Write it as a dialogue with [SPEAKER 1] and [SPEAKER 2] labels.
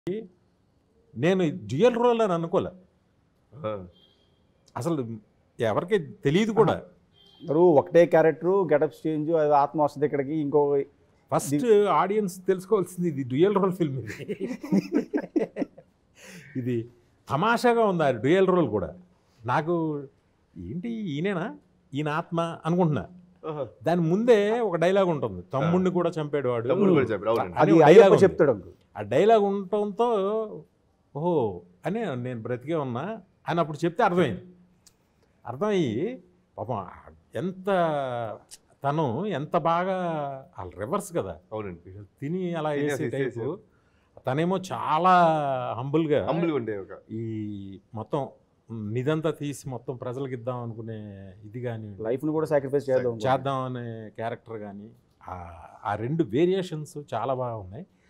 [SPEAKER 1] నేను dual role అని అనుకోలే
[SPEAKER 2] ఆ,
[SPEAKER 1] అసలు ఎవరికి తెలియదు కూడా
[SPEAKER 3] అందరూ ఒకటే క్యారెక్టర్ గెటప్ చేంజ్ అది ఆత్మ వస్తుంది ఇక్కడికి ఇంకో
[SPEAKER 1] ఫస్ట్ ఆడియన్స్ తెలుసుకోవాల్సింది ఇది డ్యూయల్ రోల్ ఫిల్మ్ ఇది ఇది తమాషాగా ఉంది ఆ డ్యూయల్ రోల్ కూడా నాకు ఏంటి ఈయనేనా ఈయన ఆత్మ అనుకుంటున్నా
[SPEAKER 2] ఆహా.
[SPEAKER 1] దాని ముందే ఒక డైలాగ్ ఉంటుంది తమ్ముడిని కూడా చంపాడు వాడు
[SPEAKER 2] తమ్ముడు కూడా చెప్పాడు అవునండి
[SPEAKER 1] అని
[SPEAKER 3] అది
[SPEAKER 1] ఒక
[SPEAKER 3] అయ్యప్ప
[SPEAKER 1] dialogue ఉంది.
[SPEAKER 3] చెప్తాడు అంకుల్
[SPEAKER 1] ఆ డైలాగ్ ఉండటంతో ఓహో అని నేను బ్రతికే ఉన్నా అని అప్పుడు చెప్తే అర్థమైంది అర్థమయ్యి పాపం ఎంత తను ఎంత బాగా వాళ్ళ రివర్స్ కదా
[SPEAKER 2] అవునండి
[SPEAKER 1] వీళ్ళు తిని అలా
[SPEAKER 2] తినేసి
[SPEAKER 1] వేసే
[SPEAKER 2] వేసేసి.
[SPEAKER 1] టైపు తనేమో చాలా హంబుల్గా
[SPEAKER 2] హంబుల్గా ఉండే ఒక
[SPEAKER 1] ఈ మొత్తం నిదంతా తీసి మొత్తం ప్రజలకు ఇద్దాం అనుకునే ఇది కానీ
[SPEAKER 3] లైఫ్ ను కూడా సాక్రిఫైస్ చేద్దాం
[SPEAKER 1] చేద్దాం అనే క్యారెక్టర్ కానీ ఆ రెండు వేరియేషన్స్ చాలా బాగా ఉన్నాయి